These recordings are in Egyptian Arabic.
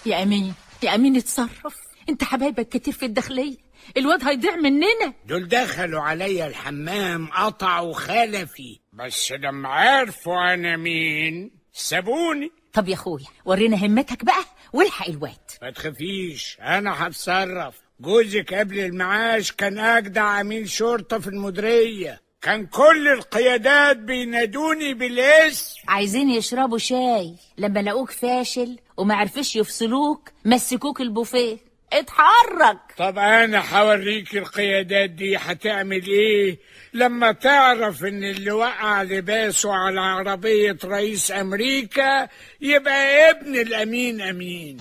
يا امين يا امين اتصرف انت حبايبك كتير في الداخليه الواد هيضيع مننا دول دخلوا عليا الحمام قطعوا خلفي بس لما عرفوا انا مين سابوني طب يا اخويا ورينا همتك بقى والحق الواد ما تخافيش انا هتصرف جوزك قبل المعاش كان اجدع امين شرطه في المديريه كان كل القيادات بينادوني بالاسم عايزين يشربوا شاي لما لقوك فاشل وما عرفش يفصلوك مسكوك البوفيه اتحرك طب انا هوريك القيادات دي هتعمل ايه لما تعرف ان اللي وقع لباسه على عربية رئيس امريكا يبقى ابن الامين امين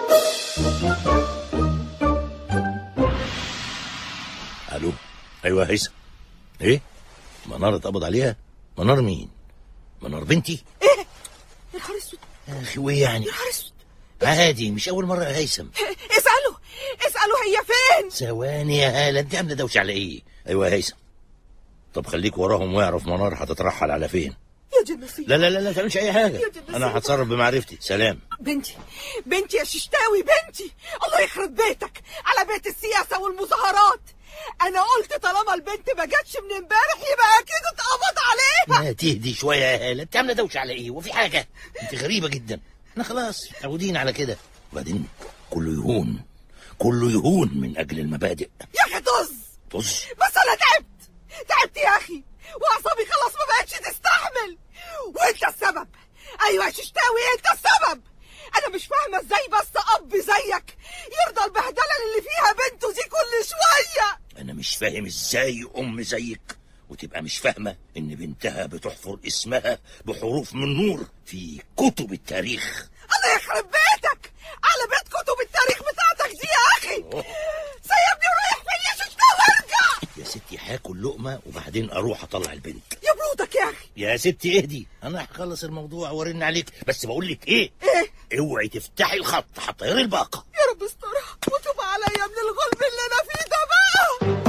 الو ايوه يا هيثم ايه منار اتقبض عليها منار مين منار بنتي ايه يا نهار اسود يا اخي وايه يعني يا نهار اسود عادي مش اول مره يا هيثم اساله اساله هي فين ثواني يا هاله انت عامله دوشه على ايه ايوه يا هيثم طب خليك وراهم واعرف منار هتترحل على فين يا جنسي لا لا لا لا تعملش اي حاجه يا جنسي. انا هتصرف بمعرفتي سلام بنتي بنتي يا ششتاوي بنتي الله يخرب بيتك على بيت السياسة والمظاهرات انا قلت طالما البنت ما جاتش من امبارح يبقى اكيد اتقبض عليها ما تهدي شويه يا هاله انت عامله دوشه على ايه وفي حاجه انت غريبه جدا احنا خلاص متعودين على كده وبعدين كله يهون كله يهون من اجل المبادئ يا اخي طز طز بس انا تعبت تعبت يا اخي واعصابي خلاص ما بقتش تستحمل وانت السبب ايوه يا ششتاوي انت السبب انا مش فاهمه ازاي بس اب زيك يرضى البهدله اللي فيها بنته دي كل شويه انا مش فاهم ازاي ام زيك وتبقى مش فاهمه ان بنتها بتحفر اسمها بحروف من نور في كتب التاريخ الله يخرب بيتك على بيت كتب التاريخ بتاعتك دي يا اخي سيبني ورايح فين يا ششتاوي ارجع يا ستي هاكل لقمه وبعدين اروح اطلع البنت يا برودك يا اخي يا ستي اهدي انا هخلص الموضوع وارن عليك بس بقول لك ايه ايه اوعي تفتحي الخط هطيري الباقه يا رب استرها وتوب عليا من الغلب اللي انا فيه ده بقى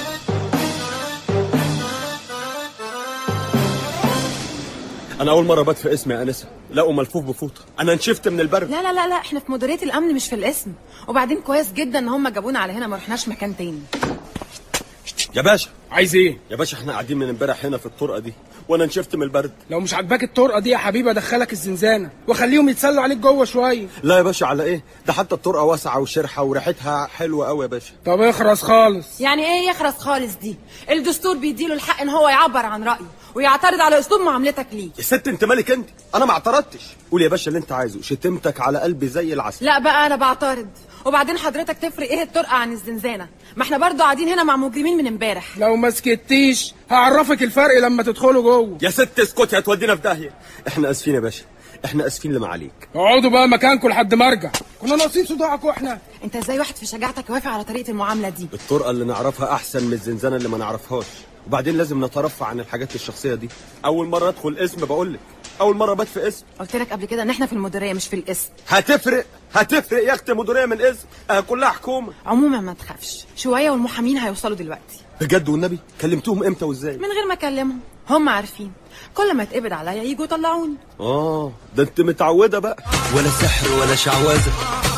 انا اول مره بات في اسمي يا انسه لقوا ملفوف بفوطه انا نشفت من البرد لا لا لا لا احنا في مديريه الامن مش في الاسم وبعدين كويس جدا ان هم جابونا على هنا ما رحناش مكان تاني يا باشا عايز ايه يا باشا احنا قاعدين من امبارح هنا في الطرقه دي وانا نشفت من البرد لو مش عاجباك الطرقه دي يا حبيبي ادخلك الزنزانه واخليهم يتسلوا عليك جوه شويه لا يا باشا على ايه ده حتى الطرقه واسعه وشرحه وريحتها حلوه قوي يا باشا طب اخرس خالص يعني ايه يخرس خالص دي الدستور بيديله الحق ان هو يعبر عن رايه ويعترض على اسلوب معاملتك ليه يا ست انت مالك انت انا ما اعترضتش قول يا باشا اللي انت عايزه شتمتك على قلبي زي العسل لا بقى انا بعترض وبعدين حضرتك تفرق ايه الطرقه عن الزنزانه ما احنا برضو قاعدين هنا مع مجرمين من امبارح لو ما سكتيش هعرفك الفرق لما تدخلوا جوه يا ست اسكتي هتودينا في داهيه احنا اسفين يا باشا احنا اسفين لما عليك اقعدوا بقى مكانكم لحد ما ارجع كنا ناقصين صداعكم احنا انت ازاي واحد في شجاعتك يوافق على طريقه المعامله دي الطرقه اللي نعرفها احسن من الزنزانه اللي ما نعرفهاش وبعدين لازم نترفع عن الحاجات الشخصيه دي اول مره ادخل اسم بقول لك اول مره بات في اسم قلت لك قبل كده ان احنا في المديريه مش في الاسم هتفرق هتفرق يا اختي مديريه من اسم آه كلها حكومه عموما ما تخافش شويه والمحامين هيوصلوا دلوقتي بجد والنبي كلمتوهم امتى وازاي من غير ما اكلمهم هم عارفين كل ما اتقبض عليا يجوا يطلعوني اه ده انت متعوده بقى ولا سحر ولا شعوذة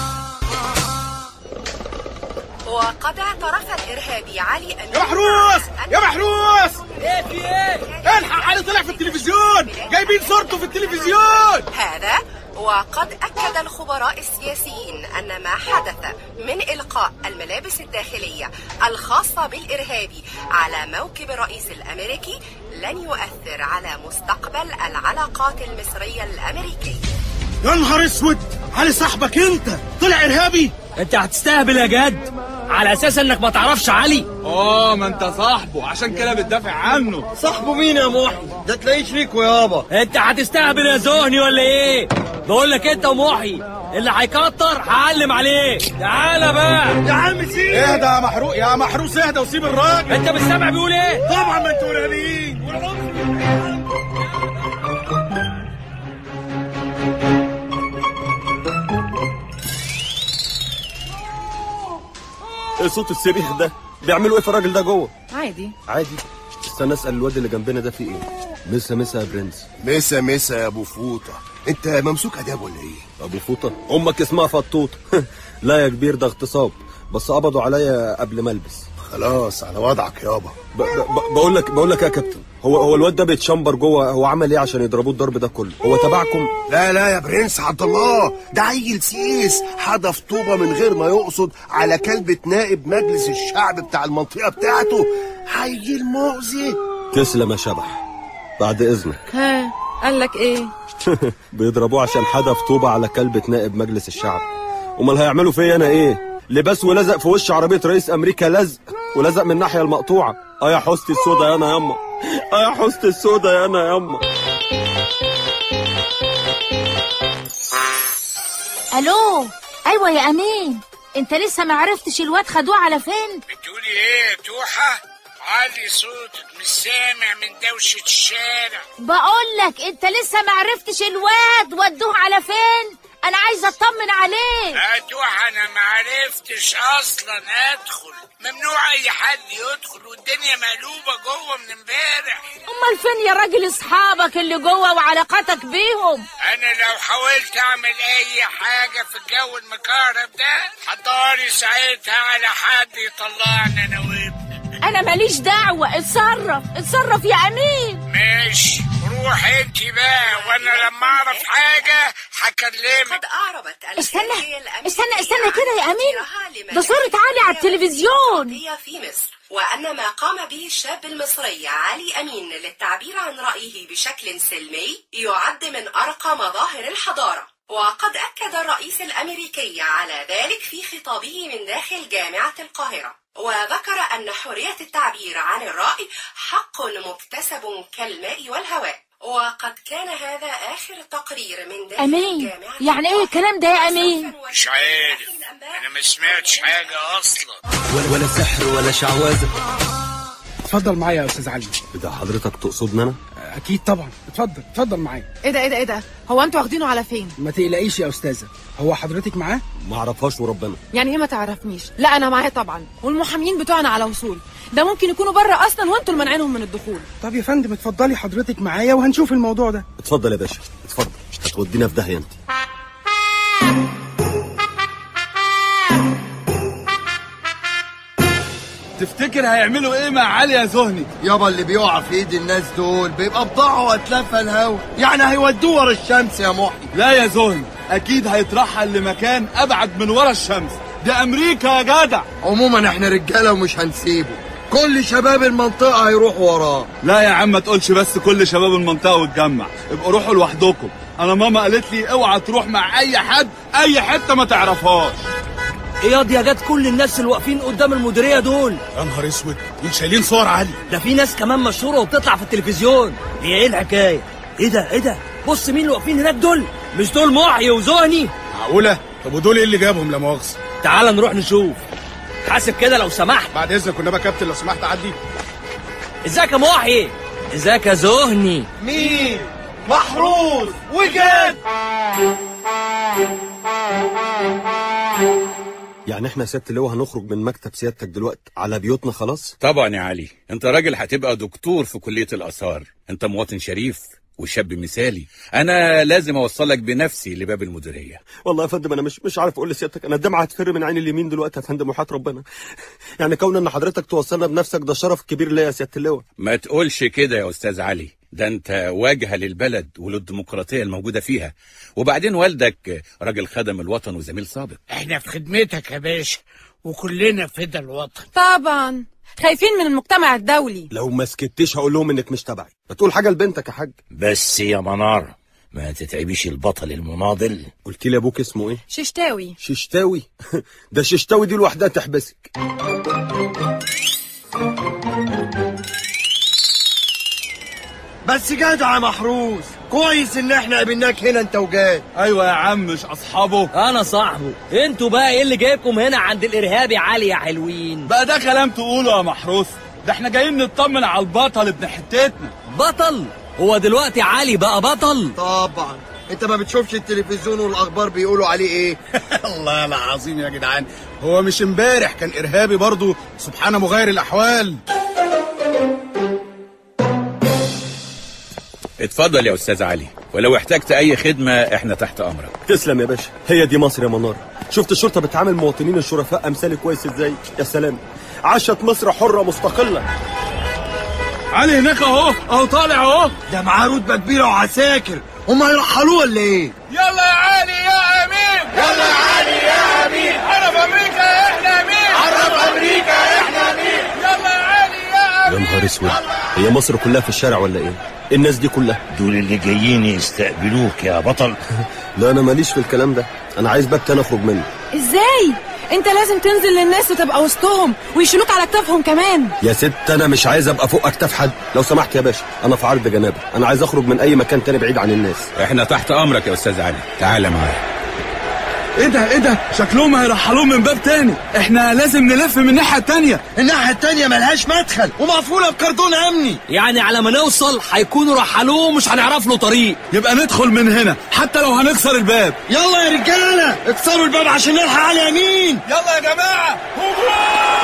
وقد اعترف الإرهابي علي أن يا محروس يا محروس ايه في ايه الحق علي طلع في التلفزيون جايبين صورته في التلفزيون هذا وقد أكد الخبراء السياسيين أن ما حدث من إلقاء الملابس الداخلية الخاصة بالإرهابي على موكب الرئيس الأمريكي لن يؤثر على مستقبل العلاقات المصرية الأمريكية يا نهار اسود علي صاحبك انت طلع ارهابي انت هتستهبل يا جد على اساس انك ما تعرفش علي اه ما انت صاحبه عشان كده بتدافع عنه صاحبه مين يا محي ده تلاقيه شريكه يابا انت هتستهبل يا زهني ولا ايه بقول لك انت ومحي اللي هيكتر هعلم عليه تعالى بقى يا عم سيب اهدى يا محروق يا محروس اهدى وسيب الراجل انت مش سامع بيقول ايه طبعا ما انتوا ارهابيين ايه صوت الصريخ ده بيعملوا ايه في الراجل ده جوه عادي عادي استنى اسال الواد اللي جنبنا ده فيه ايه مسا مسا يا برنس مسا مسا يا ابو فوطه انت ممسوك اداب ولا ايه ابو فوطه امك اسمها فطوط لا يا كبير ده اغتصاب بس قبضوا عليا قبل ما البس خلاص على وضعك يابا ب- ب- بقول لك بقول لك يا كابتن هو هو الواد ده بيتشمبر جوه هو عمل ايه عشان يضربوه الضرب ده كله هو تبعكم لا لا يا برنس عبد الله ده عيل سيس حدف طوبه من غير ما يقصد على كلبة نائب مجلس الشعب بتاع المنطقه بتاعته عيل مؤذي تسلم يا شبح بعد اذنك ها قال لك ايه بيضربوه عشان حدف طوبة على كلبة نائب مجلس الشعب امال هيعملوا فيا انا ايه لباس ولزق في وش عربية رئيس امريكا لزق ولزق من الناحية المقطوعة اه يا حوستي السودا يا انا ياما اه يا حوستي السودا يا انا ياما الو ايوه يا امين انت لسه ما عرفتش الواد خدوه على فين بتقولي ايه يا توحة علي صوتك مش سامع من دوشة الشارع بقول لك انت لسه ما عرفتش الواد ودوه على فين انا عايزه اطمن عليه يا توحة انا ما عرفتش اصلا ادخل ممنوع اي حد يدخل والدنيا مقلوبة جوه من امبارح امال فين يا راجل اصحابك اللي جوه وعلاقتك بيهم انا لو حاولت اعمل اي حاجة في الجو المكهرب ده هداري ساعتها على حد يطلعني انا وابني انا ماليش دعوه اتصرف اتصرف يا امين ماشي روح انت بقى وانا لما اعرف حاجة هكلمك قد أعربت استنى الجالية الأمريكية استنى استنى كده يا عن امين تأثيرها ده صورة علي على التلفزيون الديمقراطية في مصر وأن ما قام به الشاب المصري علي أمين للتعبير عن رأيه بشكل سلمي يعد من أرقى مظاهر الحضارة وقد أكد الرئيس الأمريكي على ذلك في خطابه من داخل جامعة القاهرة وذكر أن حرية التعبير عن الرأي حق مكتسب كالماء والهواء وقد كان هذا آخر تقرير من داخل امين جامعة يعني ايه الكلام ده يا امين مش عارف انا ما سمعتش حاجة اصلا ولا, ولا سحر ولا شعوذة اتفضل معايا يا استاذ علي ده حضرتك تقصدني انا اكيد طبعا اتفضل اتفضل معايا ايه ده ايه ده ايه ده هو انتوا واخدينه على فين ما تقلقيش يا استاذه هو حضرتك معاه ما اعرفهاش وربنا يعني ايه ما تعرفنيش لا انا معاه طبعا والمحامين بتوعنا على وصول ده ممكن يكونوا بره اصلا وانتوا اللي مانعينهم من الدخول طب يا فندم اتفضلي حضرتك معايا وهنشوف الموضوع ده اتفضل يا باشا اتفضل هتودينا في داهيه انت تفتكر هيعملوا ايه مع علي يا زهني يابا اللي بيقع في ايد الناس دول بيبقى بضاعه واتلفى الهوا يعني هيودوه ورا الشمس يا محي لا يا زهني اكيد هيترحل لمكان ابعد من ورا الشمس ده امريكا يا جدع عموما احنا رجاله ومش هنسيبه كل شباب المنطقه هيروحوا وراه لا يا عم ما تقولش بس كل شباب المنطقه وتجمع ابقوا روحوا لوحدكم انا ماما قالت لي اوعى تروح مع اي حد اي حته ما تعرفهاش ايه ياض يا جت كل الناس اللي واقفين قدام المديريه دول يا نهار اسود دول شايلين صور علي ده في ناس كمان مشهوره وبتطلع في التلفزيون هي ايه الحكايه ايه ده ايه ده بص مين اللي واقفين هناك دول مش دول محي وزهني معقوله طب ودول ايه اللي جابهم لا مؤاخذه تعال نروح نشوف حاسب كده لو سمحت بعد اذنك كنا بقى كابتن لو سمحت عدي ازيك يا محي ازيك يا زهني مين محروس وجد يعني احنا يا سياده اللواء هنخرج من مكتب سيادتك دلوقتي على بيوتنا خلاص طبعا يا علي انت راجل هتبقى دكتور في كلية الآثار انت مواطن شريف وشاب مثالي انا لازم اوصلك بنفسي لباب المديرية والله يا فندم انا مش مش عارف اقول لسيادتك انا الدمعه هتفر من عيني اليمين دلوقتي يا فندم وحياه ربنا يعني كون ان حضرتك توصلنا بنفسك ده شرف كبير ليا يا سياده اللواء ما تقولش كده يا استاذ علي ده انت واجهة للبلد وللديمقراطية الموجودة فيها وبعدين والدك راجل خدم الوطن وزميل سابق احنا في خدمتك يا باشا وكلنا فدا الوطن طبعا خايفين من المجتمع الدولي لو ما سكتش هقول لهم انك مش تبعي بتقول حاجه لبنتك يا حاج بس يا منار ما تتعبيش البطل المناضل قلت لي ابوك اسمه ايه ششتاوي ششتاوي ده ششتاوي دي لوحدها تحبسك بس جدع يا محروس كويس ان احنا قابلناك هنا انت وجاد ايوه يا عم مش اصحابه انا صاحبه انتوا بقى ايه اللي جايبكم هنا عند الارهابي علي يا حلوين بقى ده كلام تقوله يا محروس ده احنا جايين نطمن على البطل ابن حتتنا بطل هو دلوقتي علي بقى بطل طبعا انت ما بتشوفش التلفزيون والاخبار بيقولوا عليه ايه الله العظيم يا جدعان هو مش امبارح كان ارهابي برضه سبحان مغير الاحوال اتفضل يا استاذ علي ولو احتجت اي خدمه احنا تحت امرك تسلم يا باشا هي دي مصر يا منار شفت الشرطه بتعامل مواطنين الشرفاء امثالي كويس ازاي يا سلام عاشت مصر حره مستقله علي هناك اهو اهو طالع اهو ده معاه رتبه كبيره وعساكر هم هيرحلوه ولا ايه يلا يا علي يا امين يلا يا علي يا امين عرب امريكا احنا امين عرب امريكا احنا امين يلا يا علي يا امين يا نهار اسود هي مصر كلها في الشارع ولا ايه الناس دي كلها دول اللي جايين يستقبلوك يا بطل لا انا ماليش في الكلام ده انا عايز باب تاني اخرج منه ازاي انت لازم تنزل للناس وتبقى وسطهم ويشيلوك على كتافهم كمان يا ست انا مش عايز ابقى فوق اكتاف حد لو سمحت يا باشا انا في عرض جنابه انا عايز اخرج من اي مكان تاني بعيد عن الناس احنا تحت امرك يا استاذ علي تعال معايا ايه ده ايه ده شكلهم هيرحلوه من باب تاني احنا لازم نلف من الناحيه التانيه الناحيه التانيه ملهاش مدخل ومقفوله بكرتون امني يعني على ما نوصل هيكونوا رحلوه ومش هنعرف له طريق يبقى ندخل من هنا حتى لو هنكسر يلا يا رجاله اكسروا الباب عشان نلحق على يمين يلا يا جماعه هجوم